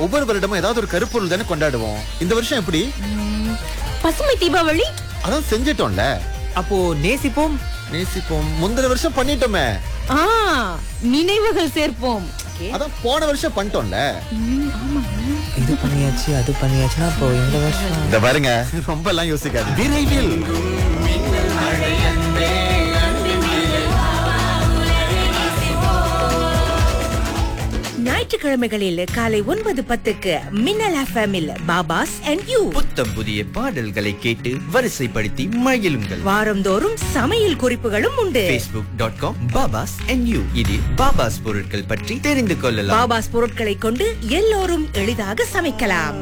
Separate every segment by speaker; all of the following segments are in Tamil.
Speaker 1: ஒவ்வொரு வருடமும் ஏதாவது ஒரு கருப்பொருள் தானே கொண்டாடுவோம் இந்த வருஷம் எப்படி
Speaker 2: ம், பசுமை தீபாவளி
Speaker 1: அதான் செஞ்சிட்டோம்ல
Speaker 3: அப்போ நேசிப்போம்
Speaker 1: நேசிப்போம் முந்தின வருஷம் பண்ணிட்டோமே
Speaker 2: ஆ நினைவுகள் சேர்ப்போம் Okay.
Speaker 1: அதான் போன வருஷம் பண்ணிட்டோம்ல
Speaker 2: ம், ஆமாங்க.
Speaker 3: இது பண்ணியாச்சு அது பண்ணியாச்சுன்னா அப்போ இந்த வருஷம்
Speaker 1: இந்த பாருங்க ரொம்ப எல்லாம் யோசிக்காது விரைவில்
Speaker 4: ஞாயிற்றுக்கிழமைகளில் காலை ஒன்பது பத்துக்கு மின்னல் எஃப்எம்மில் பாபாஸ் அண்ட் யூ
Speaker 5: புத்தம் புதிய பாடல்களை கேட்டு வரிசைப்படுத்தி மகிழுங்கள்
Speaker 4: வாரந்தோறும் சமையல் குறிப்புகளும் உண்டு
Speaker 5: facebook.com dot com Baba's and you இதில் பாபாஸ் பொருட்கள் பற்றி தெரிந்து கொள்ளலாம்
Speaker 4: பாபாஸ் பொருட்களை கொண்டு எல்லோரும் எளிதாக சமைக்கலாம்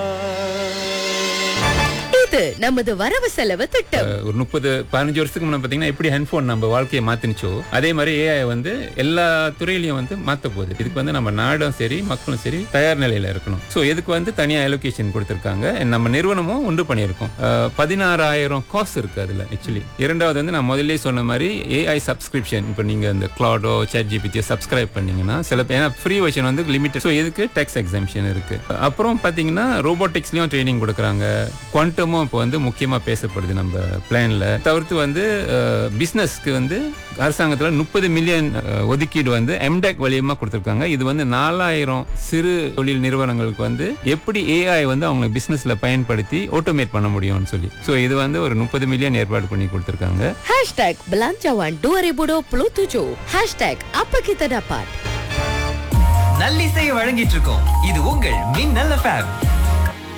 Speaker 2: இது நமது வரவு செலவு திட்டம்
Speaker 6: ஒரு முப்பது பதினஞ்சு வருஷத்துக்கு முன்னாடி பார்த்தீங்கன்னா எப்படி ஹெட்ஃபோன் நம்ம வாழ்க்கையை மாத்தினுச்சோ அதே மாதிரி ஏஐ வந்து எல்லா துறையிலையும் வந்து மாத்த போகுது இதுக்கு வந்து நம்ம நாடும் சரி மக்களும் சரி தயார் நிலையில இருக்கணும் ஸோ இதுக்கு வந்து தனியாக அலோகேஷன் கொடுத்துருக்காங்க நம்ம நிறுவனமும் உண்டு பண்ணியிருக்கோம் அஹ், பதினாறாயிரம் காசு இருக்கு அதுல ஆக்சுவலி இரண்டாவது வந்து நான் முதல்ல சொன்ன மாதிரி ஏஐ சப்ஸ்கிரிப்ஷன் இப்போ நீங்க இந்த கிளாடோ சேட் ஜிபிடியை சப்ஸ்கிரைப் பண்ணீங்கன்னா சில பேர் ஏன்னா ஃப்ரீ வெர்ஷன் வந்து லிமிட்டட் ஸோ இதுக்கு டேக்ஸ் எக்ஸாம்ஷன் இருக்கு அப்புறம் பார்த்தீங்கன்னா ரோபோட்டிக்ஸ்லயும் ட்ரைனிங் கொடுக்குறாங்க குவாண்டமும் இப்போ வந்து முக்கியமாக பேசப்படுது நம்ம பிளான்ல தவிர்த்து வந்து பிஸ்னஸ்க்கு வந்து அரசாங்கத்தில் முப்பது மில்லியன் ஒதுக்கீடு வந்து எம்டெக் வழியமா கொடுத்துருக்காங்க இது வந்து நாலாயிரம் சிறு தொழில் நிறுவனங்களுக்கு வந்து எப்படி ஏஐ வந்து அவங்க பிசினஸ்ல பயன்படுத்தி ஆட்டோமேட் பண்ண முடியும்னு சொல்லி ஸோ இது வந்து ஒரு முப்பது மில்லியன் ஏற்பாடு பண்ணி கொடுத்துருக்காங்க
Speaker 2: hashtag belanjawan 2027 hashtag apa kita dapat
Speaker 5: நல்லிசையை வழங்கிட்டு இருக்கோம் இது உங்கள் மின்னல் எஃப்எம்